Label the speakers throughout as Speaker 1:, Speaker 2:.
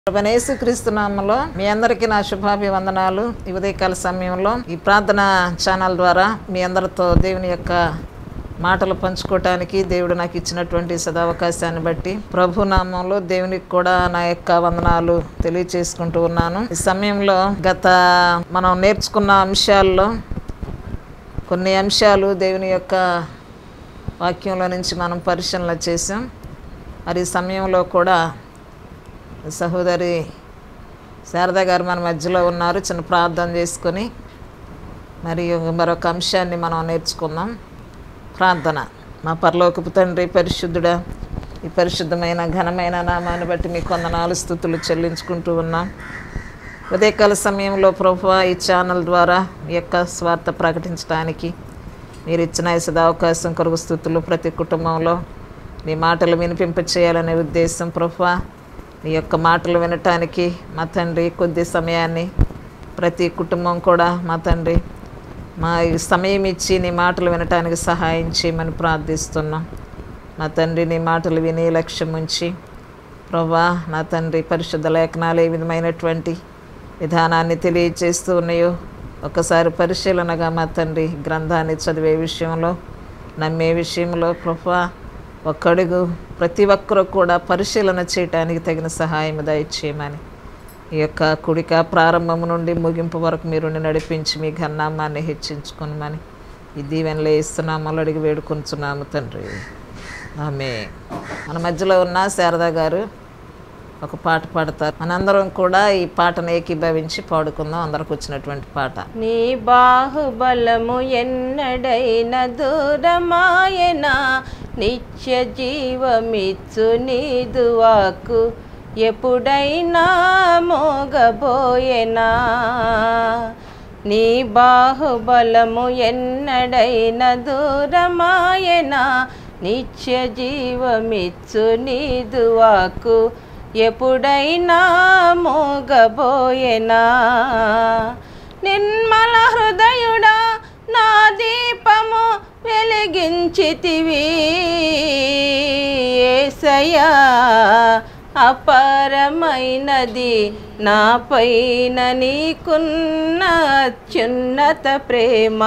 Speaker 1: ప్రభనేసు క్రీస్తునామంలో మీ అందరికీ నా శుభాభివందనాలు ఈ ఉదయకాల సమయంలో ఈ ప్రార్థన ఛానల్ ద్వారా మీ అందరితో దేవుని యొక్క మాటలు పంచుకోవటానికి దేవుడు నాకు ఇచ్చినటువంటి సదావకాశాన్ని బట్టి ప్రభు నామంలో దేవునికి కూడా నా యొక్క వందనాలు తెలియచేసుకుంటూ ఉన్నాను ఈ సమయంలో గత మనం నేర్చుకున్న అంశాల్లో కొన్ని అంశాలు దేవుని యొక్క వాక్యంలో నుంచి మనం పరిశీలన చేసాం మరి ఈ సమయంలో కూడా సహోదరి శారద గారు మన మధ్యలో ఉన్నారు చిన్న ప్రార్థన చేసుకొని మరి మరొక అంశాన్ని మనం నేర్చుకుందాం ప్రార్థన మా పరలోకపు తండ్రి పరిశుద్ధుడా ఈ పరిశుద్ధమైన ఘనమైన నామాన్ని బట్టి మీ కొందనాలు స్థుతులు చెల్లించుకుంటూ ఉన్నాం ఉదయకాల సమయంలో ప్రభు ఈ ఛానల్ ద్వారా మీ యొక్క స్వార్థ ప్రకటించడానికి మీరు ఇచ్చిన ఈ సదావకాశం కొరకు స్థుతులు ప్రతి కుటుంబంలో మీ మాటలు వినిపింప చేయాలనే ఉద్దేశం ప్రభు నీ యొక్క మాటలు వినటానికి మా తండ్రి కొద్ది సమయాన్ని ప్రతి కుటుంబం కూడా మా తండ్రి మా ఈ సమయం ఇచ్చి నీ మాటలు వినటానికి సహాయం చేయమని ప్రార్థిస్తున్నాం మా తండ్రి నీ మాటలు విని లక్ష్యం ఉంచి ప్రభా నా తండ్రి పరిశుద్ధ లేఖనాలు ఏ విధమైనటువంటి విధానాన్ని తెలియజేస్తూ ఉన్నాయో ఒకసారి పరిశీలనగా మా తండ్రి గ్రంథాన్ని చదివే విషయంలో నమ్మే విషయంలో ప్రభా ఒక్కడుగు ప్రతి ఒక్కరూ కూడా పరిశీలన చేయటానికి తగిన సహాయం దయచేయమని ఈ యొక్క కుడిక ప్రారంభం నుండి ముగింపు వరకు మీరు నడిపించి మీ ఘన్నామాన్ని హెచ్చించుకునమని ఈ దీవెనలో ఇస్తున్నామని అడిగి వేడుకొంచున్నాము తండ్రి ఆమె మన మధ్యలో ఉన్న శారదా గారు ఒక పాట పాడతారు మనందరం కూడా ఈ పాటను ఏకీభవించి పాడుకుందాం అందరికి వచ్చినటువంటి పాట
Speaker 2: నీ బాహుబలము ఎన్నడైన దూరమాయన నిత్య జీవమిచ్చు నీదు వాకు ఎప్పుడైనా మోగబోయేనా నీ బాహుబలము ఎన్నడైన దూరమాయన నిత్య జీవమిచ్చు నీదు వాకు ఎప్పుడైనా మోగబోయేనా నిర్మల హృదయుడా నా దీపము వెలిగించితివి ఏసయ్యా అపారమైనది నా పైన నీకున్న అత్యున్నత ప్రేమ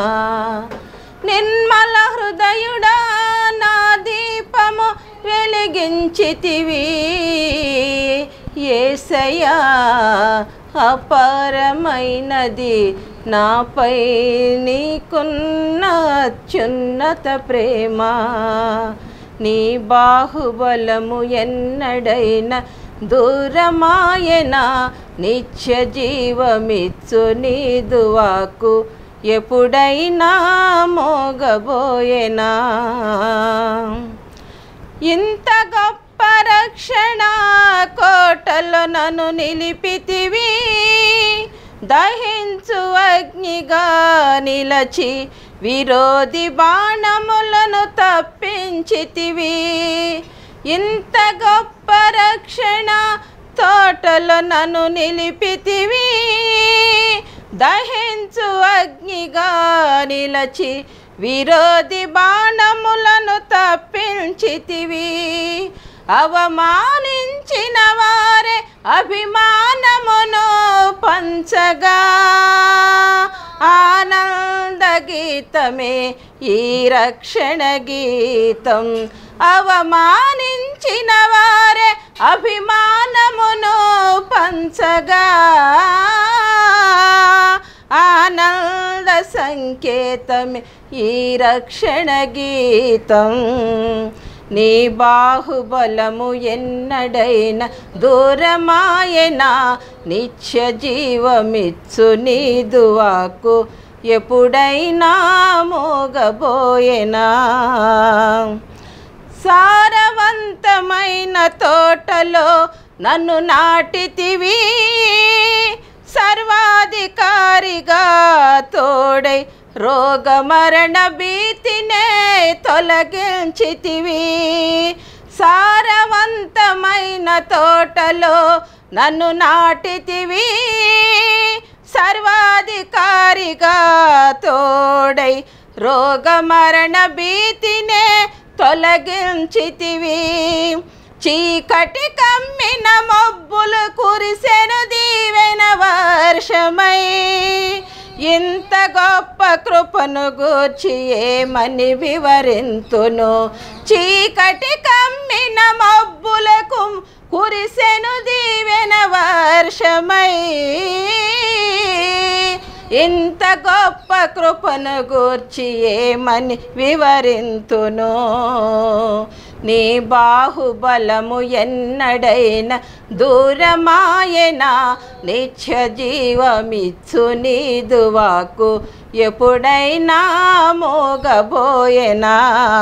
Speaker 2: నిర్మల హృదయుడా నా దీపము వెలిగించితివి ఏసయ్యా అపారమైనది నాపై నీకున్న అత్యున్నత ప్రేమ నీ బాహుబలము ఎన్నడైన దూరమాయన నిత్య జీవమిచ్చు నీదు వాకు ఎప్పుడైనా మోగబోయేనా ఇంత గొప్ప రక్షణ కోటలో నన్ను నిలిపితివి దహించు అగ్నిగా నిలచి విరోధి బాణములను తప్పించితివి ఇంత గొప్ప రక్షణ తోటలో నన్ను నిలిపితివి దహించు అగ్నిగా నిలచి విరోధి బాణములను తప్పించితివి అవమానించిన వారే అభిమానమును పంచగా ఆనంద గీతమే ఈ రక్షణ గీతం అవమానించిన వారే అభిమానమును పంచగా ఆనంద సంకేతమే ఈ రక్షణ గీతం నీ బాహుబలము ఎన్నడైన దూరమాయన నిత్య జీవమిచ్చు నీదు వాకు ఎప్పుడైనా మోగబోయేనా సారవంతమైన తోటలో నన్ను నాటితివి సర్వాధికారిగా తోడై రోగమరణ భీతినే తొలగించితివి సారవంతమైన తోటలో నన్ను నాటితివి సర్వాధికారిగా తోడై రోగమరణ భీతినే తొలగించితివి చీకటి కమ్మిన మబ్బులు కురిసెను దీవెన వర్షమై ఇంత గొప్ప కృపను గూర్చి ఏమని వివరింతును చీకటి కమ్మిన మబ్బులకు కురిసెను దీవెన వర్షమై ఇంత గొప్ప కృపను గూర్చి ఏమని వివరింతును నీ బాహుబలము ఎన్నడైన దూరమాయనా నిత్య జీవమిచ్చు నీదు వాకు ఎప్పుడైనా మోగబోయేనా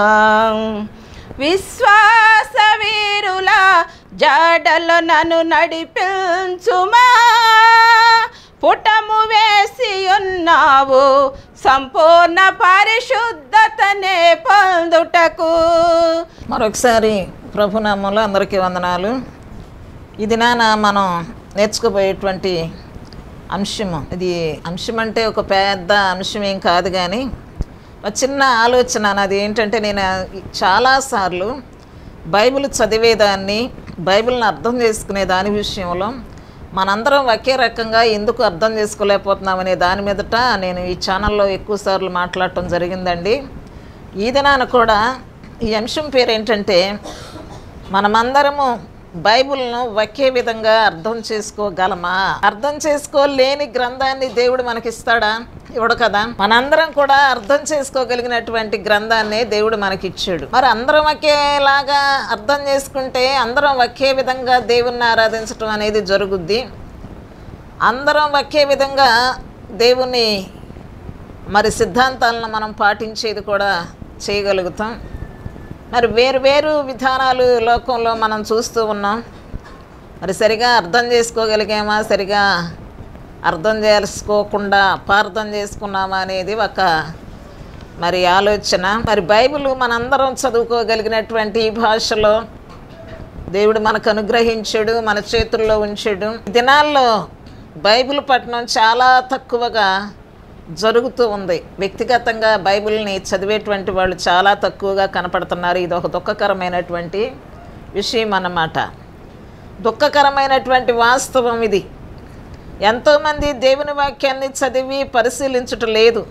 Speaker 2: విశ్వాస వీరుల జాడలో నన్ను నడిపించుమా పుటము వేసి ఉన్నావు సంపూర్ణ పరిశుద్ధతనే పొందుటకు
Speaker 1: మరొకసారి ప్రభునామంలో అందరికీ వందనాలు ఇది నాన్న మనం నేర్చుకోబోయేటువంటి అంశము ఇది అంశం అంటే ఒక పెద్ద అంశం ఏం కాదు కానీ ఒక చిన్న ఆలోచన నాది ఏంటంటే నేను చాలాసార్లు బైబిల్ చదివేదాన్ని బైబిల్ని అర్థం చేసుకునే దాని విషయంలో మనందరం ఒకే రకంగా ఎందుకు అర్థం చేసుకోలేకపోతున్నాం అనే దాని మీదట నేను ఈ ఛానల్లో ఎక్కువసార్లు మాట్లాడటం జరిగిందండి ఈ దినాన కూడా ఈ అంశం పేరు ఏంటంటే మనమందరము బైబిల్ను ఒకే విధంగా అర్థం చేసుకోగలమా అర్థం చేసుకోలేని గ్రంథాన్ని దేవుడు మనకిస్తాడా ఇవ్వడు కదా మనందరం కూడా అర్థం చేసుకోగలిగినటువంటి గ్రంథాన్ని దేవుడు మనకిచ్చాడు మరి అందరం ఒకేలాగా అర్థం చేసుకుంటే అందరం ఒకే విధంగా దేవుణ్ణి ఆరాధించడం అనేది జరుగుద్ది అందరం ఒకే విధంగా దేవుని మరి సిద్ధాంతాలను మనం పాటించేది కూడా చేయగలుగుతాం మరి వేరు వేరు విధానాలు లోకంలో మనం చూస్తూ ఉన్నాం మరి సరిగా అర్థం చేసుకోగలిగామా సరిగా అర్థం చేసుకోకుండా అపార్థం చేసుకున్నామా అనేది ఒక మరి ఆలోచన మరి బైబిల్ మనందరం చదువుకోగలిగినటువంటి ఈ భాషలో దేవుడు మనకు అనుగ్రహించాడు మన చేతుల్లో ఉంచాడు ఈ దినాల్లో బైబిల్ పఠనం చాలా తక్కువగా జరుగుతూ ఉంది వ్యక్తిగతంగా బైబిల్ని చదివేటువంటి వాళ్ళు చాలా తక్కువగా కనపడుతున్నారు ఇది ఒక దుఃఖకరమైనటువంటి విషయం అన్నమాట దుఃఖకరమైనటువంటి వాస్తవం ఇది ఎంతోమంది దేవుని వాక్యాన్ని చదివి పరిశీలించటం లేదు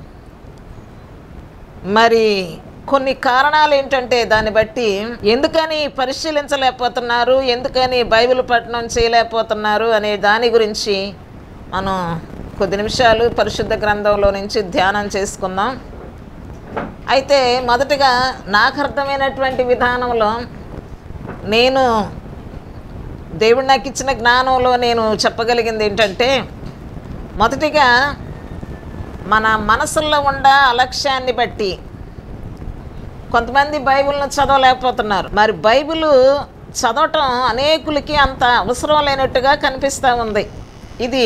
Speaker 1: మరి కొన్ని కారణాలు ఏంటంటే దాన్ని బట్టి ఎందుకని పరిశీలించలేకపోతున్నారు ఎందుకని బైబిల్ పఠనం చేయలేకపోతున్నారు అనే దాని గురించి మనం కొద్ది నిమిషాలు పరిశుద్ధ గ్రంథంలో నుంచి ధ్యానం చేసుకుందాం అయితే మొదటగా నాకు అర్థమైనటువంటి విధానంలో నేను దేవుడు నాకు ఇచ్చిన జ్ఞానంలో నేను చెప్పగలిగింది ఏంటంటే మొదటిగా మన మనసుల్లో ఉండ అలక్ష్యాన్ని బట్టి కొంతమంది బైబిల్ను చదవలేకపోతున్నారు మరి బైబిల్ చదవటం అనేకులకి అంత అవసరం లేనట్టుగా కనిపిస్తూ ఉంది ఇది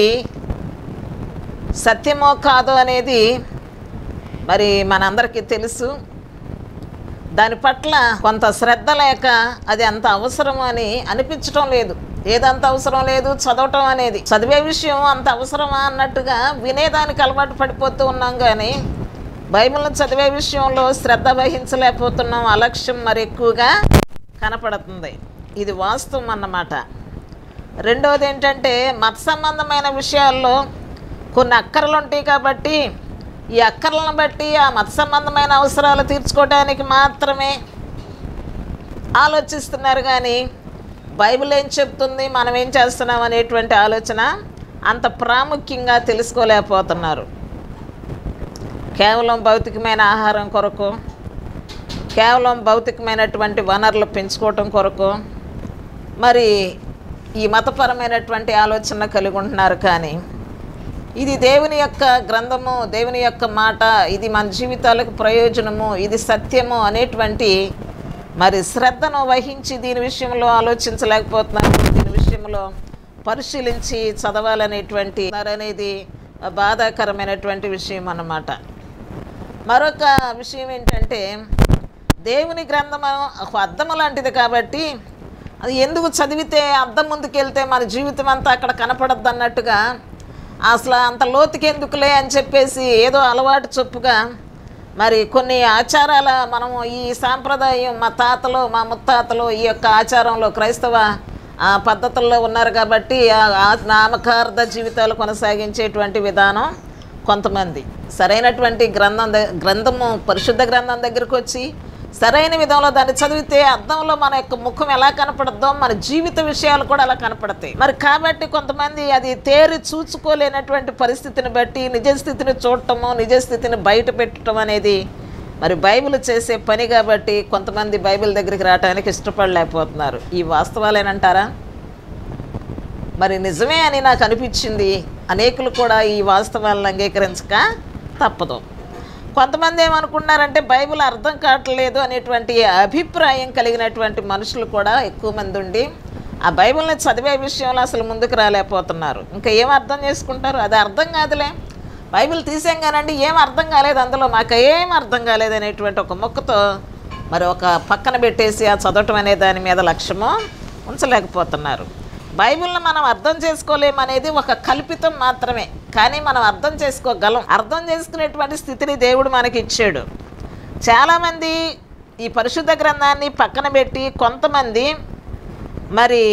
Speaker 1: సత్యమో కాదో అనేది మరి మనందరికీ తెలుసు దాని పట్ల కొంత శ్రద్ధ లేక అది అంత అవసరం అని అనిపించడం లేదు ఏదంత అవసరం లేదు చదవటం అనేది చదివే విషయం అంత అవసరమా అన్నట్టుగా వినేదానికి అలవాటు పడిపోతూ ఉన్నాం కానీ బైబిల్ని చదివే విషయంలో శ్రద్ధ వహించలేకపోతున్నాం అలక్ష్యం మరి ఎక్కువగా కనపడుతుంది ఇది వాస్తవం అన్నమాట రెండవది ఏంటంటే మత సంబంధమైన విషయాల్లో కొన్ని అక్కరలు ఉంటాయి కాబట్టి ఈ అక్కర్లను బట్టి ఆ మత సంబంధమైన అవసరాలు తీర్చుకోవడానికి మాత్రమే ఆలోచిస్తున్నారు కానీ బైబిల్ ఏం చెప్తుంది మనం ఏం చేస్తున్నాం అనేటువంటి ఆలోచన అంత ప్రాముఖ్యంగా తెలుసుకోలేకపోతున్నారు కేవలం భౌతికమైన ఆహారం కొరకు కేవలం భౌతికమైనటువంటి వనరులు పెంచుకోవటం కొరకు మరి ఈ మతపరమైనటువంటి ఆలోచన కలిగి ఉంటున్నారు కానీ ఇది దేవుని యొక్క గ్రంథము దేవుని యొక్క మాట ఇది మన జీవితాలకు ప్రయోజనము ఇది సత్యము అనేటువంటి మరి శ్రద్ధను వహించి దీని విషయంలో ఆలోచించలేకపోతున్నారు దీని విషయంలో పరిశీలించి చదవాలనేటువంటి అనేది బాధాకరమైనటువంటి విషయం అన్నమాట మరొక విషయం ఏంటంటే దేవుని గ్రంథము ఒక అద్దము లాంటిది కాబట్టి అది ఎందుకు చదివితే అద్దం ముందుకెళ్తే మన జీవితం అంతా అక్కడ కనపడద్దు అన్నట్టుగా అసలు అంత లోతుకి ఎందుకులే అని చెప్పేసి ఏదో అలవాటు చొప్పుగా మరి కొన్ని ఆచారాల మనము ఈ సాంప్రదాయం మా తాతలు మా ముత్తాతలు ఈ యొక్క ఆచారంలో క్రైస్తవ ఆ, పద్ధతుల్లో ఉన్నారు కాబట్టి ఆ- ఆ నామకార్థ జీవితాలు కొనసాగించేటువంటి విధానం కొంతమంది సరైనటువంటి గ్రంథం ద- గ్రంథము పరిశుద్ధ గ్రంథం దగ్గరికి వచ్చి సరైన విధంలో దాన్ని చదివితే అర్థంలో మన యొక్క ముఖం ఎలా కనపడద్దో మన జీవిత విషయాలు కూడా అలా కనపడతాయి మరి కాబట్టి కొంతమంది అది తేరి చూసుకోలేనటువంటి పరిస్థితిని బట్టి నిజ స్థితిని చూడటము నిజ స్థితిని బయట పెట్టడం అనేది మరి బైబిల్ చేసే పని కాబట్టి కొంతమంది బైబిల్ దగ్గరికి రావడానికి ఇష్టపడలేకపోతున్నారు ఈ వాస్తవాలేనంటారా మరి నిజమే అని నాకు అనిపించింది అనేకులు కూడా ఈ వాస్తవాలను అంగీకరించక తప్పదు కొంతమంది ఏమనుకున్నారంటే బైబిల్ అర్థం కావట్లేదు అనేటువంటి అభిప్రాయం కలిగినటువంటి మనుషులు కూడా ఎక్కువ మంది ఉండి ఆ బైబిల్ని చదివే విషయంలో అసలు ముందుకు రాలేకపోతున్నారు ఇంకా ఏం అర్థం చేసుకుంటారు అది అర్థం కాదులే బైబిల్ తీసాం కానండి ఏం అర్థం కాలేదు అందులో మాకు ఏం అర్థం కాలేదు అనేటువంటి ఒక మొక్కతో మరి ఒక పక్కన పెట్టేసి ఆ చదవటం అనే దాని మీద లక్ష్యము ఉంచలేకపోతున్నారు బైబిల్ని మనం అర్థం చేసుకోలేమనేది ఒక కల్పితం మాత్రమే కానీ మనం అర్థం చేసుకోగలం అర్థం చేసుకునేటువంటి స్థితిని దేవుడు మనకి ఇచ్చాడు చాలామంది ఈ పరిశుద్ధ గ్రంథాన్ని పక్కన పెట్టి కొంతమంది మరి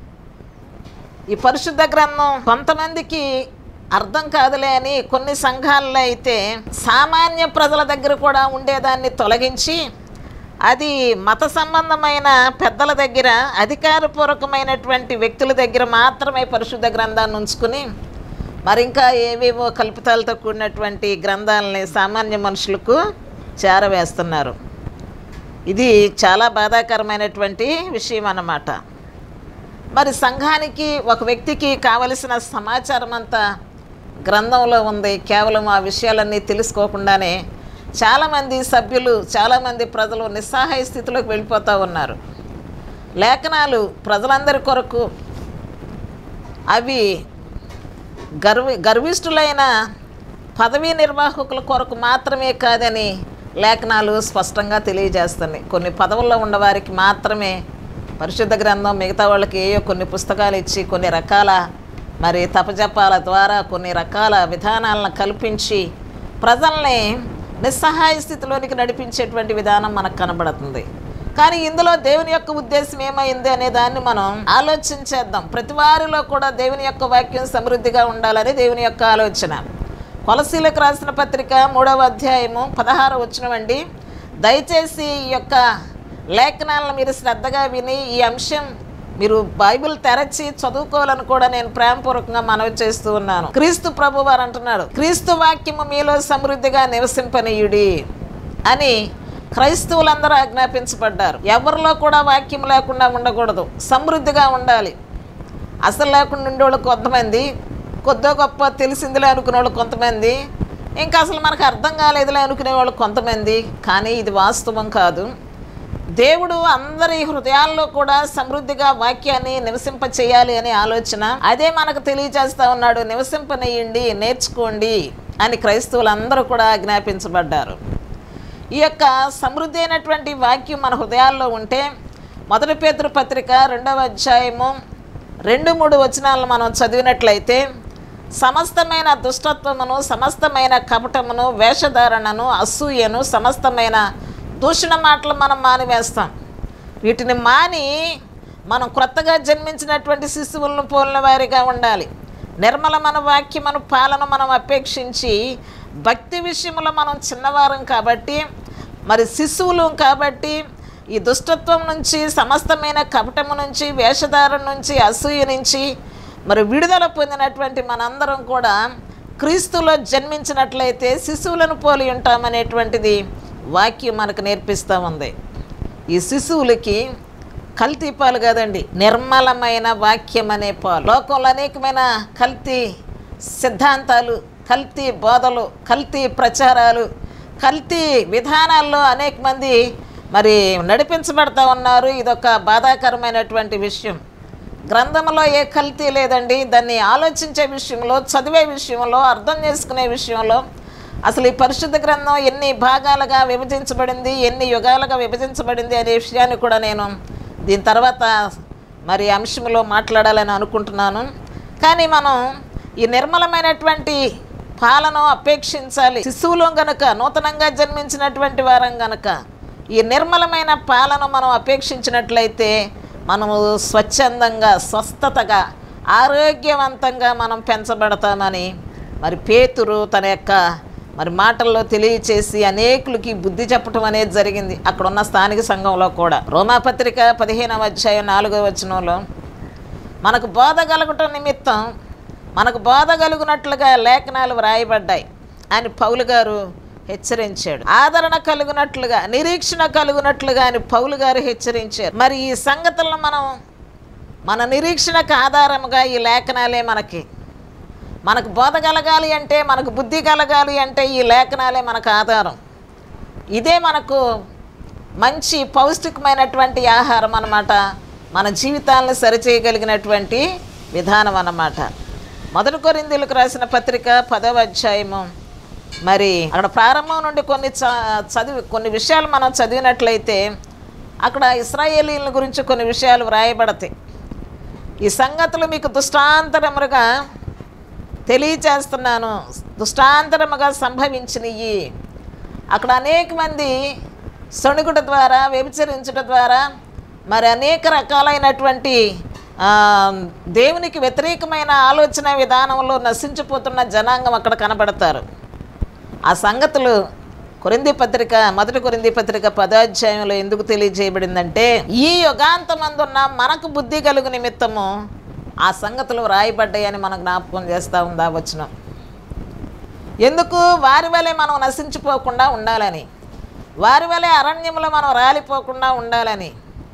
Speaker 1: ఈ పరిశుద్ధ గ్రంథం కొంతమందికి అర్థం కాదులే అని కొన్ని సంఘాల్లో అయితే సామాన్య ప్రజల దగ్గర కూడా ఉండేదాన్ని తొలగించి అది మత సంబంధమైన పెద్దల దగ్గర అధికారపూర్వకమైనటువంటి వ్యక్తుల దగ్గర మాత్రమే పరిశుద్ధ గ్రంథాన్ని ఉంచుకుని మరి ఇంకా ఏవేవో కల్పితాలతో కూడినటువంటి గ్రంథాలని సామాన్య మనుషులకు చేరవేస్తున్నారు ఇది చాలా బాధాకరమైనటువంటి విషయం అన్నమాట మరి సంఘానికి ఒక వ్యక్తికి కావలసిన సమాచారం అంతా గ్రంథంలో ఉంది కేవలం ఆ విషయాలన్నీ తెలుసుకోకుండానే చాలామంది సభ్యులు చాలామంది ప్రజలు నిస్సహాయ స్థితిలోకి వెళ్ళిపోతూ ఉన్నారు లేఖనాలు ప్రజలందరి కొరకు అవి గర్వి గర్విష్ఠులైన పదవీ నిర్వాహకుల కొరకు మాత్రమే కాదని లేఖనాలు స్పష్టంగా తెలియజేస్తున్నాయి కొన్ని పదవుల్లో ఉన్నవారికి మాత్రమే పరిశుద్ధ గ్రంథం మిగతా వాళ్ళకి ఏయో కొన్ని పుస్తకాలు ఇచ్చి కొన్ని రకాల మరి తపజపాల ద్వారా కొన్ని రకాల విధానాలను కల్పించి ప్రజల్ని నిస్సహాయ స్థితిలోనికి నడిపించేటువంటి విధానం మనకు కనబడుతుంది కానీ ఇందులో దేవుని యొక్క ఉద్దేశం ఏమైంది అనే దాన్ని మనం ఆలోచించేద్దాం ప్రతి వారిలో కూడా దేవుని యొక్క వాక్యం సమృద్ధిగా ఉండాలని దేవుని యొక్క ఆలోచన కొలసీలకు రాసిన పత్రిక మూడవ అధ్యాయము పదహారు వచ్చినవండి దయచేసి ఈ యొక్క లేఖనాలను మీరు శ్రద్ధగా విని ఈ అంశం మీరు బైబిల్ తెరచి చదువుకోవాలని కూడా నేను ప్రేమపూర్వకంగా మనవి చేస్తూ ఉన్నాను క్రీస్తు ప్రభు వారు అంటున్నాడు క్రీస్తు వాక్యము మీలో సమృద్ధిగా నివసింపనీయుడి అని క్రైస్తవులందరూ ఆజ్ఞాపించబడ్డారు ఎవరిలో కూడా వాక్యం లేకుండా ఉండకూడదు సమృద్ధిగా ఉండాలి అసలు లేకుండా ఉండేవాళ్ళు కొంతమంది కొద్దో గొప్ప తెలిసిందిలే అనుకునే వాళ్ళు కొంతమంది ఇంకా అసలు మనకు అర్థం కాలేదులే అనుకునే వాళ్ళు కొంతమంది కానీ ఇది వాస్తవం కాదు దేవుడు అందరి హృదయాల్లో కూడా సమృద్ధిగా వాక్యాన్ని నివసింప చేయాలి అనే ఆలోచన అదే మనకు తెలియజేస్తా ఉన్నాడు నివసింపనీయండి నేర్చుకోండి అని క్రైస్తవులందరూ కూడా ఆజ్ఞాపించబడ్డారు ఈ యొక్క సమృద్ధి అయినటువంటి వాక్యం మన హృదయాల్లో ఉంటే మొదటి పేతురు పత్రిక రెండవ అధ్యాయము రెండు మూడు వచనాలను మనం చదివినట్లయితే సమస్తమైన దుష్టత్వమును సమస్తమైన కపటమును వేషధారణను అసూయను సమస్తమైన దూషణ మాటలు మనం మానివేస్తాం వీటిని మాని మనం క్రొత్తగా జన్మించినటువంటి శిశువులను పోలిన వారిగా ఉండాలి నిర్మల మన వాక్యమను పాలన మనం అపేక్షించి భక్తి విషయంలో మనం చిన్నవారం కాబట్టి మరి శిశువులు కాబట్టి ఈ దుష్టత్వం నుంచి సమస్తమైన కపటము నుంచి వేషధారం నుంచి అసూయ నుంచి మరి విడుదల పొందినటువంటి మనందరం కూడా క్రీస్తులో జన్మించినట్లయితే శిశువులను పోలి ఉంటామనేటువంటిది వాక్యం మనకు నేర్పిస్తూ ఉంది ఈ శిశువులకి కల్తీ పాలు కాదండి నిర్మలమైన వాక్యం అనే పాలు లోకంలో అనేకమైన కల్తీ సిద్ధాంతాలు కల్తీ బోధలు కల్తీ ప్రచారాలు కల్తీ విధానాల్లో అనేక మంది మరి నడిపించబడతా ఉన్నారు ఇదొక బాధాకరమైనటువంటి విషయం గ్రంథంలో ఏ కల్తీ లేదండి దాన్ని ఆలోచించే విషయంలో చదివే విషయంలో అర్థం చేసుకునే విషయంలో అసలు ఈ పరిశుద్ధ గ్రంథం ఎన్ని భాగాలుగా విభజించబడింది ఎన్ని యుగాలుగా విభజించబడింది అనే విషయాన్ని కూడా నేను దీని తర్వాత మరి అంశంలో మాట్లాడాలని అనుకుంటున్నాను కానీ మనం ఈ నిర్మలమైనటువంటి పాలను అపేక్షించాలి శిశువులో గనక నూతనంగా జన్మించినటువంటి వారం గనక ఈ నిర్మలమైన పాలను మనం అపేక్షించినట్లయితే మనము స్వచ్ఛందంగా స్వస్థతగా ఆరోగ్యవంతంగా మనం పెంచబడతామని మరి పేతురు తన యొక్క మరి మాటల్లో తెలియచేసి అనేకులకి బుద్ధి చెప్పటం అనేది జరిగింది అక్కడ ఉన్న స్థానిక సంఘంలో కూడా రోమాపత్రిక పదిహేనవ అధ్యాయం నాలుగవ వచనంలో మనకు బోధ కలగటం నిమిత్తం మనకు బోధ కలుగునట్లుగా లేఖనాలు వ్రాయబడ్డాయి అని పౌలు గారు హెచ్చరించాడు ఆదరణ కలుగునట్లుగా నిరీక్షణ కలుగునట్లుగా అని పౌలు గారు హెచ్చరించారు మరి ఈ సంగతులను మనం మన నిరీక్షణకు ఆధారముగా ఈ లేఖనాలే మనకి మనకు బోధ కలగాలి అంటే మనకు బుద్ధి కలగాలి అంటే ఈ లేఖనాలే మనకు ఆధారం ఇదే మనకు మంచి పౌష్టికమైనటువంటి ఆహారం అన్నమాట మన జీవితాలను సరిచేయగలిగినటువంటి విధానం అన్నమాట మొదటి కొరిందీలకు రాసిన పత్రిక పదవ అధ్యాయము మరి అక్కడ ప్రారంభం నుండి కొన్ని చ- చదివి కొన్ని విషయాలు మనం చదివినట్లయితే అక్కడ ఇస్రాయేలీల గురించి కొన్ని విషయాలు వ్రాయబడతాయి ఈ సంగతులు మీకు దుష్టాంతరములుగా తెలియచేస్తున్నాను దుష్టాంతరముగా సంభవించినవి అక్కడ అనేక మంది సొణుగుట ద్వారా వ్యభిచరించుట ద్వారా మరి అనేక రకాలైనటువంటి ఆ, దేవునికి వ్యతిరేకమైన ఆలోచన విధానంలో నశించిపోతున్న జనాంగం అక్కడ కనబడతారు ఆ సంగతులు కొరింది పత్రిక మొదటి కొరింది పత్రిక పదాధ్యాయంలో ఎందుకు తెలియజేయబడిందంటే ఈ యుగాంతమందున్న మనకు బుద్ధి కలుగు నిమిత్తము ఆ సంగతులు వ్రాయబడ్డాయని మనం జ్ఞాపకం చేస్తూ ఉందా వచనం ఎందుకు వారి వలె మనం నశించిపోకుండా ఉండాలని వారి వలె అరణ్యంలో మనం రాలిపోకుండా ఉండాలని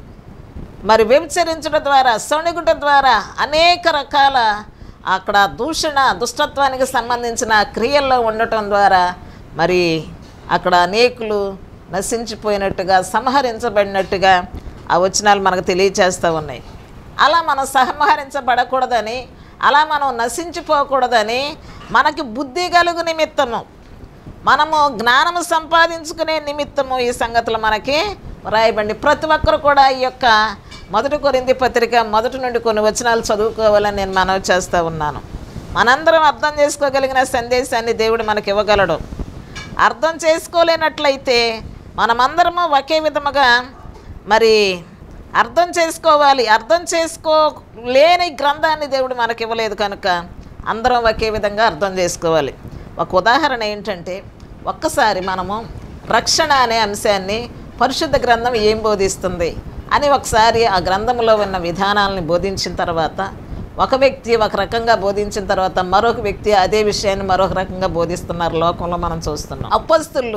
Speaker 1: మరి వ్యభిచరించడం ద్వారా సొణిగుట ద్వారా అనేక రకాల అక్కడ దూషణ దుష్టత్వానికి సంబంధించిన క్రియల్లో ఉండటం ద్వారా మరి అక్కడ అనేకులు నశించిపోయినట్టుగా సంహరించబడినట్టుగా ఆ వచనాలు మనకు తెలియచేస్తూ ఉన్నాయి అలా మనం సంహరించబడకూడదని అలా మనం నశించిపోకూడదని మనకి బుద్ధి కలుగు నిమిత్తము మనము జ్ఞానము సంపాదించుకునే నిమిత్తము ఈ సంగతులు మనకి రాయబండి ప్రతి ఒక్కరు కూడా ఈ యొక్క మొదటి కొరింది పత్రిక మొదటి నుండి కొన్ని వచనాలు చదువుకోవాలని నేను మనవి చేస్తూ ఉన్నాను మనందరం అర్థం చేసుకోగలిగిన సందేశాన్ని దేవుడు మనకి ఇవ్వగలడు అర్థం చేసుకోలేనట్లయితే మనమందరము ఒకే విధముగా మరి అర్థం చేసుకోవాలి అర్థం చేసుకోలేని గ్రంథాన్ని దేవుడు మనకి ఇవ్వలేదు కనుక అందరం ఒకే విధంగా అర్థం చేసుకోవాలి ఒక ఉదాహరణ ఏంటంటే ఒక్కసారి మనము రక్షణ అనే అంశాన్ని పరిశుద్ధ గ్రంథం ఏం బోధిస్తుంది అని ఒకసారి ఆ గ్రంథంలో ఉన్న విధానాలని బోధించిన తర్వాత ఒక వ్యక్తి ఒక రకంగా బోధించిన తర్వాత మరొక వ్యక్తి అదే విషయాన్ని మరొక రకంగా బోధిస్తున్నారు లోకంలో మనం చూస్తున్నాం అప్పస్తులు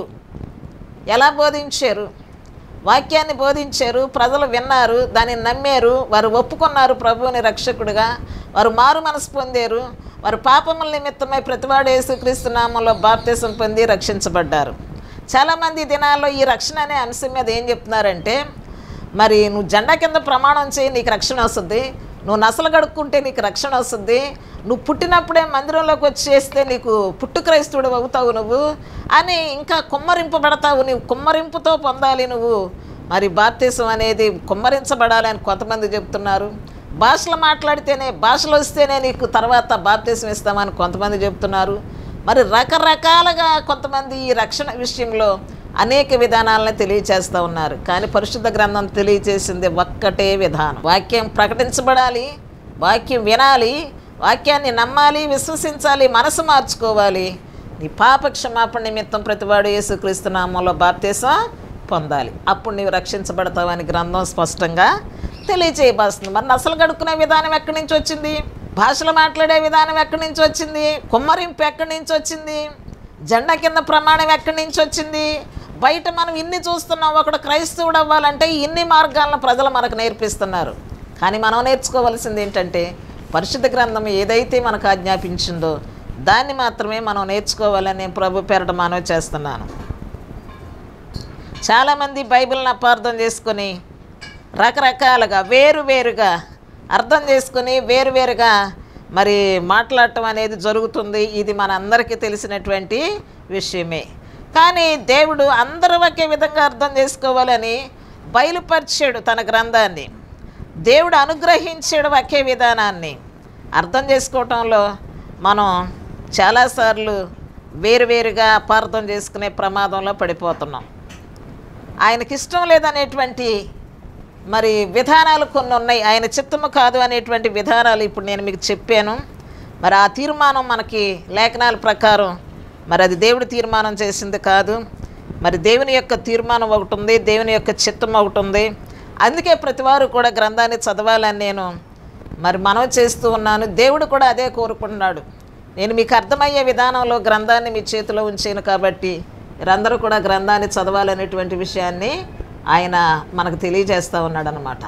Speaker 1: ఎలా బోధించారు వాక్యాన్ని బోధించారు ప్రజలు విన్నారు దాన్ని నమ్మారు వారు ఒప్పుకున్నారు ప్రభువుని రక్షకుడిగా వారు మారు మనసు పొందారు వారు పాపముల నిమిత్తమై ప్రతివాడు యేసుక్రీస్తు నామంలో బాప్తీసం పొంది రక్షించబడ్డారు చాలామంది ఈ దినాల్లో ఈ రక్షణ అనే అంశం మీద ఏం చెప్తున్నారంటే మరి నువ్వు జెండా కింద ప్రమాణం చేయి నీకు రక్షణ వస్తుంది నువ్వు నసలు గడుక్కుంటే నీకు రక్షణ వస్తుంది నువ్వు పుట్టినప్పుడే మందిరంలోకి వచ్చి చేస్తే నీకు పుట్టు క్రైస్తవుడు అవుతావు నువ్వు అని ఇంకా కుమ్మరింపబడతావు నువ్వు కుమ్మరింపుతో పొందాలి నువ్వు మరి బాప్తీసం అనేది కుమ్మరించబడాలి అని కొంతమంది చెప్తున్నారు భాషలు మాట్లాడితేనే భాషలు వస్తేనే నీకు తర్వాత బాప్తీసం ఇస్తామని కొంతమంది చెప్తున్నారు మరి రకరకాలుగా కొంతమంది ఈ రక్షణ విషయంలో అనేక విధానాలను తెలియచేస్తూ ఉన్నారు కానీ పరిశుద్ధ గ్రంథం తెలియచేసింది ఒక్కటే విధానం వాక్యం ప్రకటించబడాలి వాక్యం వినాలి వాక్యాన్ని నమ్మాలి విశ్వసించాలి మనసు మార్చుకోవాలి నీ పాప క్షమాపణ నిమిత్తం ప్రతివాడు యేసుక్రీస్తు నామంలో బాప్తీసం పొందాలి అప్పుడు నీవు రక్షించబడతావని గ్రంథం స్పష్టంగా తెలియచేయబడుతుంది మరి అసలు గడుక్కునే విధానం ఎక్కడి నుంచి వచ్చింది భాషలు మాట్లాడే విధానం ఎక్కడి నుంచి వచ్చింది కుమ్మరింపు ఎక్కడి నుంచి వచ్చింది జెండా కింద ప్రమాణం ఎక్కడి నుంచి వచ్చింది బయట మనం ఇన్ని చూస్తున్నాం ఒకడు క్రైస్తవుడు అవ్వాలంటే ఇన్ని మార్గాలను ప్రజలు మనకు నేర్పిస్తున్నారు కానీ మనం నేర్చుకోవాల్సింది ఏంటంటే పరిశుద్ధ గ్రంథం ఏదైతే మనకు ఆజ్ఞాపించిందో దాన్ని మాత్రమే మనం నేర్చుకోవాలని నేను ప్రభు పేరట మనవి చేస్తున్నాను చాలామంది బైబిల్ని అపార్థం చేసుకొని రకరకాలుగా వేరువేరుగా అర్థం చేసుకొని వేరువేరుగా మరి మాట్లాడటం అనేది జరుగుతుంది ఇది మన అందరికీ తెలిసినటువంటి విషయమే కానీ దేవుడు అందరూ ఒకే విధంగా అర్థం చేసుకోవాలని బయలుపరిచాడు తన గ్రంథాన్ని దేవుడు అనుగ్రహించాడు ఒకే విధానాన్ని అర్థం చేసుకోవటంలో మనం చాలాసార్లు వేరువేరుగా అపార్థం చేసుకునే ప్రమాదంలో పడిపోతున్నాం ఆయనకి ఇష్టం లేదనేటువంటి మరి విధానాలు కొన్ని ఉన్నాయి ఆయన చిత్తము కాదు అనేటువంటి విధానాలు ఇప్పుడు నేను మీకు చెప్పాను మరి ఆ తీర్మానం మనకి లేఖనాల ప్రకారం మరి అది దేవుడి తీర్మానం చేసింది కాదు మరి దేవుని యొక్క తీర్మానం ఒకటి ఉంది దేవుని యొక్క చిత్తం ఒకటి ఉంది అందుకే ప్రతివారు కూడా గ్రంథాన్ని చదవాలని నేను మరి మనం చేస్తూ ఉన్నాను దేవుడు కూడా అదే కోరుకుంటున్నాడు నేను మీకు అర్థమయ్యే విధానంలో గ్రంథాన్ని మీ చేతిలో ఉంచాను కాబట్టి మీరందరూ కూడా గ్రంథాన్ని చదవాలనేటువంటి విషయాన్ని ఆయన మనకు తెలియజేస్తూ ఉన్నాడనమాట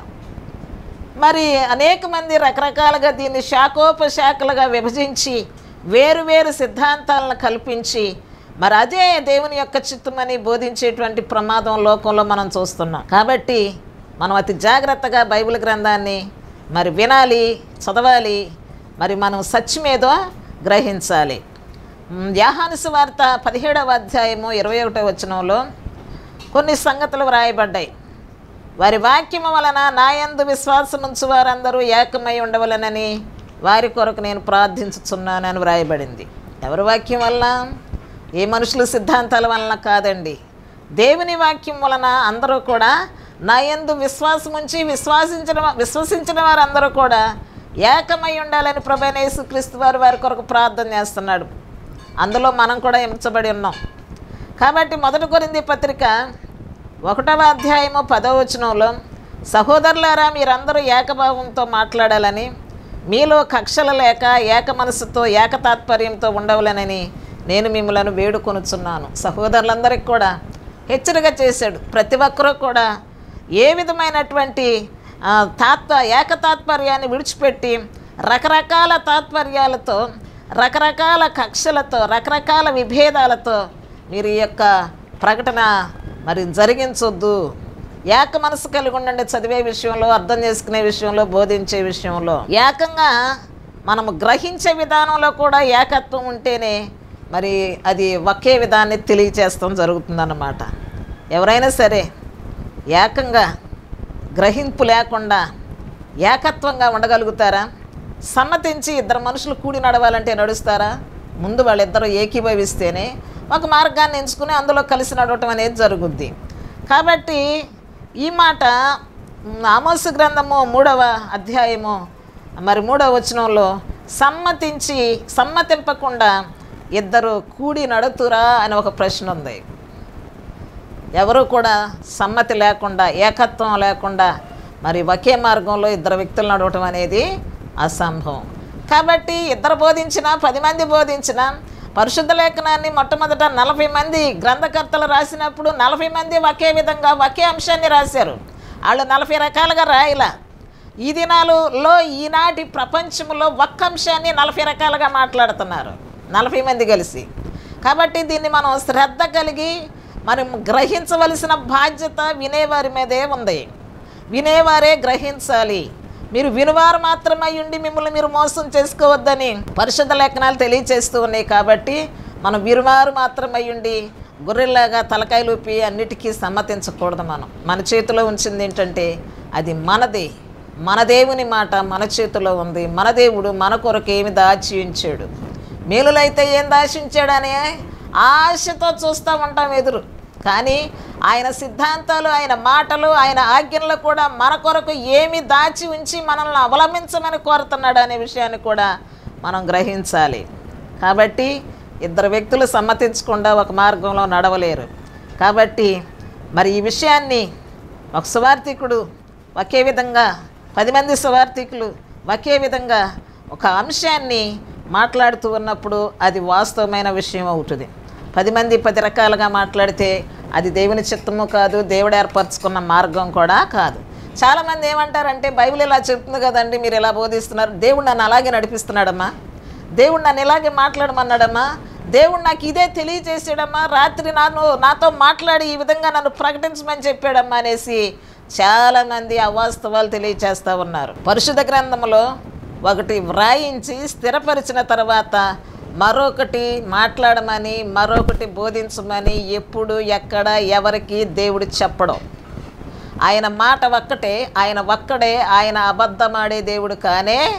Speaker 1: మరి అనేక మంది రకరకాలుగా దీన్ని శాఖోపశాఖలుగా విభజించి వేరు వేరు సిద్ధాంతాలను కల్పించి మరి అదే దేవుని యొక్క చిత్తమని బోధించేటువంటి ప్రమాదం లోకంలో మనం చూస్తున్నాం కాబట్టి మనం అతి జాగ్రత్తగా బైబిల్ గ్రంథాన్ని మరి వినాలి చదవాలి మరి మనం సత్యమేదో గ్రహించాలి మ్, యాహాను వార్త పదిహేడవ అధ్యాయము ఇరవై ఒకటో వచనంలో కొన్ని సంగతులు వ్రాయబడ్డాయి వారి వాక్యము వలన నాయందు విశ్వాసం ఉంచు వారందరూ ఏకమై ఉండవలనని వారి కొరకు నేను ప్రార్థించుచున్నానని వ్రాయబడింది ఎవరి వాక్యం వల్ల ఏ మనుషుల సిద్ధాంతాల వలన కాదండి దేవుని వాక్యం వలన అందరూ కూడా నాయందు విశ్వాసం ఉంచి విశ్వాసించిన విశ్వసించిన వారందరూ కూడా ఏకమై ఉండాలని ప్రభనేసు క్రీస్తు వారు వారి కొరకు ప్రార్థన చేస్తున్నాడు అందులో మనం కూడా ఎంచబడి ఉన్నాం కాబట్టి మొదటి కొరింది పత్రిక ఒకటవ అధ్యాయము పదవ వచనంలో సహోదరులారా మీరందరూ ఏకభావంతో మాట్లాడాలని మీలో కక్షలు లేక ఏక మనసుతో ఏకతాత్పర్యంతో ఉండవలనని నేను మిమ్మలను వేడుకొనుచున్నాను సహోదరులందరికీ కూడా హెచ్చరిక చేశాడు ప్రతి ఒక్కరూ కూడా ఏ విధమైనటువంటి ఆ, తాత్వ ఏకతాత్పర్యాన్ని విడిచిపెట్టి రకరకాల తాత్పర్యాలతో రకరకాల కక్షలతో రకరకాల విభేదాలతో మీరు ఈ యొక్క ప్రకటన మరి జరిగించొద్దు ఏక మనసు కలిగి ఉండండి చదివే విషయంలో అర్థం చేసుకునే విషయంలో బోధించే విషయంలో ఏకంగా మనము గ్రహించే విధానంలో కూడా ఏకత్వం ఉంటేనే మరి అది ఒకే విధాన్ని తెలియచేస్తాం జరుగుతుందన్నమాట ఎవరైనా సరే ఏకంగా గ్రహింపు లేకుండా ఏకత్వంగా ఉండగలుగుతారా సమ్మతించి ఇద్దరు మనుషులు కూడి నడవాలంటే నడుస్తారా ముందు వాళ్ళిద్దరూ ఏకీభవిస్తేనే ఒక మార్గాన్ని ఎంచుకుని అందులో కలిసి నడవటం అనేది జరుగుద్ది కాబట్టి ఈ మాట మ్, ఆమోసు గ్రంథము మూడవ అధ్యాయము మరి మూడవ వచనంలో సమ్మతించి సమ్మతింపకుండా ఇద్దరు కూడి నడుతురా అని ఒక ప్రశ్న ఉంది ఎవరు కూడా సమ్మతి లేకుండా ఏకత్వం లేకుండా మరి ఒకే మార్గంలో ఇద్దరు వ్యక్తులు నడవటం అనేది అసంభవం కాబట్టి ఇద్దరు బోధించినా పది మంది బోధించినా పరిశుద్ధ లేఖనాన్ని మొట్టమొదట నలభై మంది గ్రంథకర్తలు రాసినప్పుడు నలభై మంది ఒకే విధంగా ఒకే అంశాన్ని రాశారు వాళ్ళు నలభై రకాలుగా రాయలా ఈ దినాలలో ఈనాటి ప్రపంచంలో ఒక్క అంశాన్ని నలభై రకాలుగా మాట్లాడుతున్నారు నలభై మంది కలిసి కాబట్టి దీన్ని మనం శ్రద్ధ కలిగి మనం గ్రహించవలసిన బాధ్యత వినేవారి మీదే ఉంది వినేవారే గ్రహించాలి మీరు వినువారు మాత్రమై ఉండి మిమ్మల్ని మీరు మోసం చేసుకోవద్దని పరిశుద్ధ లేఖనాలు తెలియచేస్తూ ఉన్నాయి కాబట్టి మనం వినువారు మాత్రమై ఉండి గొర్రెల్లాగా తలకాయలు ఊపి అన్నిటికీ సమ్మతించకూడదు మనం మన చేతిలో ఉంచింది ఏంటంటే అది మనది మన దేవుని మాట మన చేతిలో ఉంది మన దేవుడు మన కొరకు ఏమి దాచి ఉంచాడు మేలులైతే ఏం దాచించాడని ఆశతో చూస్తూ ఉంటాం ఎదురు కానీ ఆయన సిద్ధాంతాలు ఆయన మాటలు ఆయన ఆజ్ఞలు కూడా మన కొరకు ఏమి దాచి ఉంచి మనల్ని అవలంబించమని కోరుతున్నాడు అనే విషయాన్ని కూడా మనం గ్రహించాలి కాబట్టి ఇద్దరు వ్యక్తులు సమ్మతించకుండా ఒక మార్గంలో నడవలేరు కాబట్టి మరి ఈ విషయాన్ని ఒక సువార్థికుడు ఒకే విధంగా పది మంది సువార్థికులు ఒకే విధంగా ఒక అంశాన్ని మాట్లాడుతూ ఉన్నప్పుడు అది వాస్తవమైన విషయం అవుతుంది పది మంది పది రకాలుగా మాట్లాడితే అది దేవుని చిత్తము కాదు దేవుడు ఏర్పరచుకున్న మార్గం కూడా కాదు చాలామంది ఏమంటారంటే బైబిల్ ఇలా చెప్తుంది కదండి మీరు ఎలా బోధిస్తున్నారు దేవుడు నన్ను అలాగే నడిపిస్తున్నాడమ్మా దేవుడు నన్ను ఇలాగే మాట్లాడమన్నాడమ్మా దేవుడు నాకు ఇదే తెలియజేసాడమ్మా రాత్రి నాను నాతో మాట్లాడి ఈ విధంగా నన్ను ప్రకటించమని చెప్పాడమ్మా అనేసి చాలామంది అవాస్తవాలు తెలియచేస్తూ ఉన్నారు పరిశుద్ధ గ్రంథంలో ఒకటి వ్రాయించి స్థిరపరిచిన తర్వాత మరొకటి మాట్లాడమని మరొకటి బోధించమని ఎప్పుడు ఎక్కడ ఎవరికి దేవుడు చెప్పడం ఆయన మాట ఒక్కటే ఆయన ఒక్కడే ఆయన అబద్ధమాడే దేవుడు కానే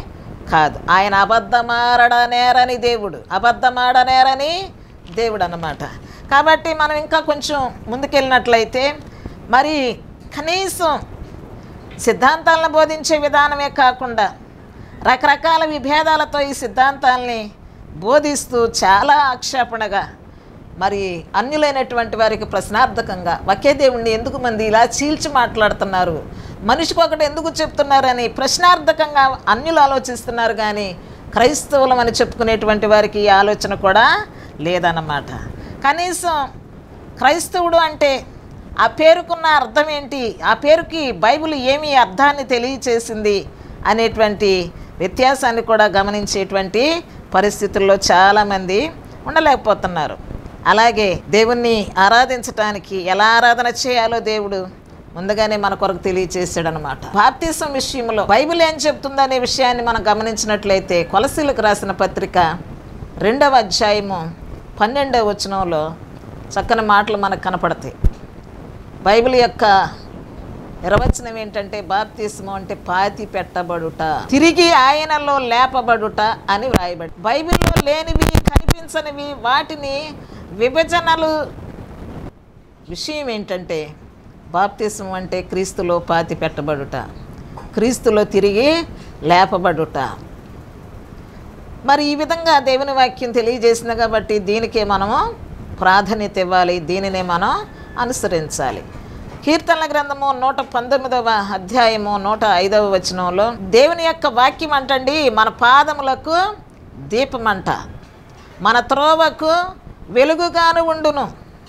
Speaker 1: కాదు ఆయన అబద్ధమాడనేరని దేవుడు అబద్ధమాడనేరని దేవుడు అన్నమాట కాబట్టి మనం ఇంకా కొంచెం ముందుకెళ్ళినట్లయితే మరి కనీసం సిద్ధాంతాలను బోధించే విధానమే కాకుండా రకరకాల విభేదాలతో ఈ సిద్ధాంతాల్ని బోధిస్తూ చాలా ఆక్షేపణగా మరి అన్యులైనటువంటి వారికి ప్రశ్నార్థకంగా ఒకే దేవుణ్ణి ఎందుకు మంది ఇలా చీల్చి మాట్లాడుతున్నారు మనిషికి ఒకటి ఎందుకు చెప్తున్నారని ప్రశ్నార్థకంగా అన్యులు ఆలోచిస్తున్నారు కానీ క్రైస్తవులం అని చెప్పుకునేటువంటి వారికి ఈ ఆలోచన కూడా లేదన్నమాట కనీసం క్రైస్తవుడు అంటే ఆ పేరుకున్న అర్థం ఏంటి ఆ పేరుకి బైబిల్ ఏమి అర్థాన్ని తెలియచేసింది అనేటువంటి వ్యత్యాసాన్ని కూడా గమనించేటువంటి పరిస్థితుల్లో చాలామంది ఉండలేకపోతున్నారు అలాగే దేవుణ్ణి ఆరాధించటానికి ఎలా ఆరాధన చేయాలో దేవుడు ముందుగానే మన కొరకు తెలియచేసాడు అనమాట బాప్తీసం విషయంలో బైబిల్ ఏం చెప్తుందనే విషయాన్ని మనం గమనించినట్లయితే కొలసీలకు రాసిన పత్రిక రెండవ అధ్యాయము పన్నెండవ వచనంలో చక్కని మాటలు మనకు కనపడతాయి బైబిల్ యొక్క నిర్వచనం ఏంటంటే బాప్తిస్మం అంటే పాతి పెట్టబడుట తిరిగి ఆయనలో లేపబడుట అని వ్రాయబడి బైబిల్లో లేనివి కనిపించనివి వాటిని విభజనలు విషయం ఏంటంటే బాప్తిస్మం అంటే క్రీస్తులో పాతి పెట్టబడుట క్రీస్తులో తిరిగి లేపబడుట మరి ఈ విధంగా దేవుని వాక్యం తెలియజేసింది కాబట్టి దీనికే మనము ప్రాధాన్యత ఇవ్వాలి దీనినే మనం అనుసరించాలి కీర్తనల గ్రంథము నూట పంతొమ్మిదవ అధ్యాయము నూట ఐదవ వచనంలో దేవుని యొక్క వాక్యం అంటండి మన పాదములకు దీపమంట మన త్రోవకు వెలుగుగాను ఉండును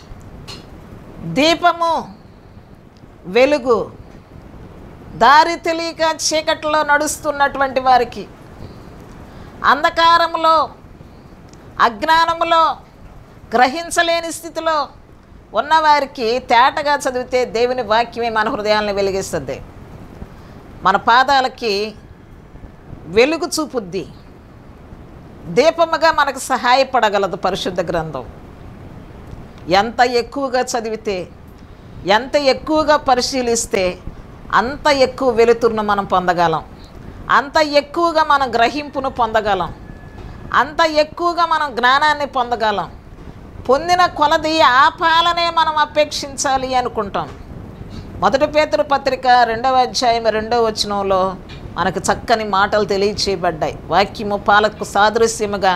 Speaker 1: దీపము వెలుగు దారి తెలియక చీకట్లో నడుస్తున్నటువంటి వారికి అంధకారములో అజ్ఞానములో గ్రహించలేని స్థితిలో ఉన్నవారికి తేటగా చదివితే దేవుని వాక్యమే మన హృదయాలను వెలిగిస్తుంది మన పాదాలకి వెలుగు చూపుద్ది దీపముగా మనకు సహాయపడగలదు పరిశుద్ధ గ్రంథం ఎంత ఎక్కువగా చదివితే ఎంత ఎక్కువగా పరిశీలిస్తే అంత ఎక్కువ వెలుతురును మనం పొందగలం అంత ఎక్కువగా మనం గ్రహింపును పొందగలం అంత ఎక్కువగా మనం జ్ఞానాన్ని పొందగలం పొందిన కొలది ఆ పాలనే మనం అపేక్షించాలి అనుకుంటాం మొదటి పేతురు పత్రిక రెండవ అధ్యాయం రెండవ వచనంలో మనకు చక్కని మాటలు తెలియచేయబడ్డాయి వాక్యము పాలకు సాదృశ్యముగా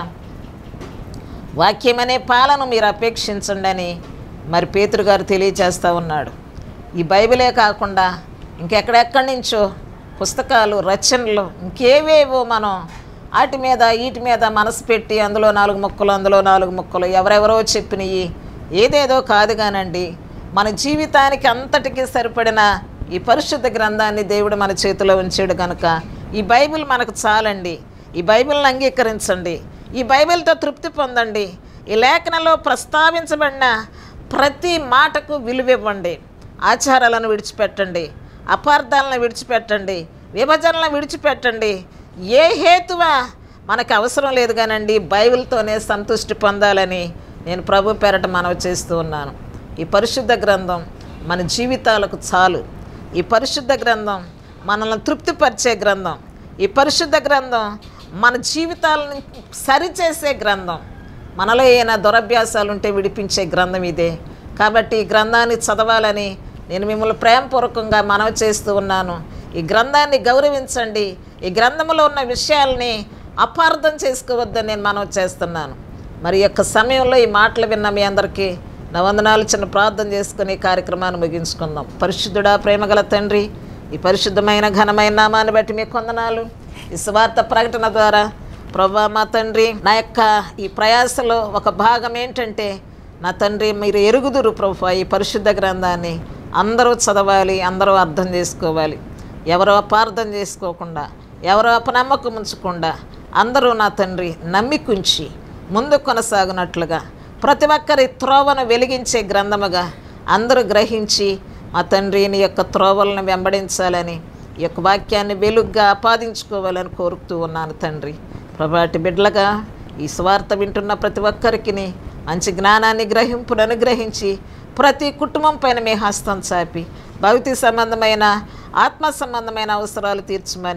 Speaker 1: వాక్యమనే పాలను మీరు అపేక్షించండి అని మరి పేతురు గారు తెలియజేస్తూ ఉన్నాడు ఈ బైబిలే కాకుండా ఇంకెక్కడెక్కడి నుంచో పుస్తకాలు రచనలు ఇంకేవేవో మనం వాటి మీద వీటి మీద మనసు పెట్టి అందులో నాలుగు ముక్కలు అందులో నాలుగు ముక్కలు ఎవరెవరో చెప్పినవి ఏదేదో కాదు కానండి మన జీవితానికి అంతటికీ సరిపడిన ఈ పరిశుద్ధ గ్రంథాన్ని దేవుడు మన చేతిలో ఉంచాడు కనుక ఈ బైబిల్ మనకు చాలండి ఈ బైబిల్ని అంగీకరించండి ఈ బైబిల్తో తృప్తి పొందండి ఈ లేఖనంలో ప్రస్తావించబడిన ప్రతి మాటకు విలువివ్వండి ఆచారాలను విడిచిపెట్టండి అపార్థాలను విడిచిపెట్టండి విభజనలను విడిచిపెట్టండి ఏ హేతువా మనకు అవసరం లేదు కానండి బైబిల్తోనే సంతృష్టి పొందాలని నేను ప్రభు పేరట మనవి చేస్తూ ఉన్నాను ఈ పరిశుద్ధ గ్రంథం మన జీవితాలకు చాలు ఈ పరిశుద్ధ గ్రంథం మనల్ని తృప్తిపరిచే గ్రంథం ఈ పరిశుద్ధ గ్రంథం మన జీవితాలను సరిచేసే గ్రంథం మనలో ఏమైనా దురభ్యాసాలు ఉంటే విడిపించే గ్రంథం ఇదే కాబట్టి ఈ గ్రంథాన్ని చదవాలని నేను మిమ్మల్ని ప్రేమపూర్వకంగా మనవి చేస్తూ ఉన్నాను ఈ గ్రంథాన్ని గౌరవించండి ఈ గ్రంథంలో ఉన్న విషయాల్ని అపార్థం చేసుకోవద్దని నేను మనవి చేస్తున్నాను మరి ఈ యొక్క సమయంలో ఈ మాటలు విన్న మీ అందరికీ నా వందనాలు చిన్న ప్రార్థన చేసుకుని ఈ కార్యక్రమాన్ని ముగించుకుందాం పరిశుద్ధుడా ప్రేమగల తండ్రి ఈ పరిశుద్ధమైన ఘనమైన నామాన్ని బట్టి మీ కొందనాలు ఈ స్వార్థ ప్రకటన ద్వారా ప్రభా మా తండ్రి నా యొక్క ఈ ప్రయాసలో ఒక భాగం ఏంటంటే నా తండ్రి మీరు ఎరుగుదురు ప్రభు ఈ పరిశుద్ధ గ్రంథాన్ని అందరూ చదవాలి అందరూ అర్థం చేసుకోవాలి ఎవరో అపార్థం చేసుకోకుండా ఎవరో అపనమ్మకం ఉంచకుండా అందరూ నా తండ్రి నమ్మికుంచి ముందు కొనసాగునట్లుగా ప్రతి ఒక్కరి త్రోవను వెలిగించే గ్రంథముగా అందరూ గ్రహించి మా తండ్రి నీ యొక్క త్రోవలను వెంబడించాలని ఈ యొక్క వాక్యాన్ని వెలుగ్గా ఆపాదించుకోవాలని కోరుతూ ఉన్నాను తండ్రి ప్రభాటి బిడ్డలుగా ఈ స్వార్థ వింటున్న ప్రతి ఒక్కరికి మంచి జ్ఞానాన్ని గ్రహింపును అనుగ్రహించి ప్రతి కుటుంబం పైన మీ హస్తం చాపి భౌతిక సంబంధమైన ఆత్మ సంబంధమైన అవసరాలు తీర్చమని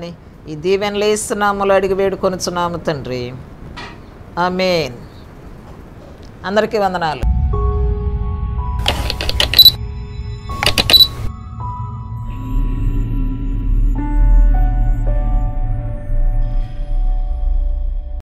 Speaker 1: ఈ దీవెనలు ఇస్తున్నాములు అడిగి వేడుకొనుచున్నాము తండ్రి ఆమెన్ అందరికీ వందనాలు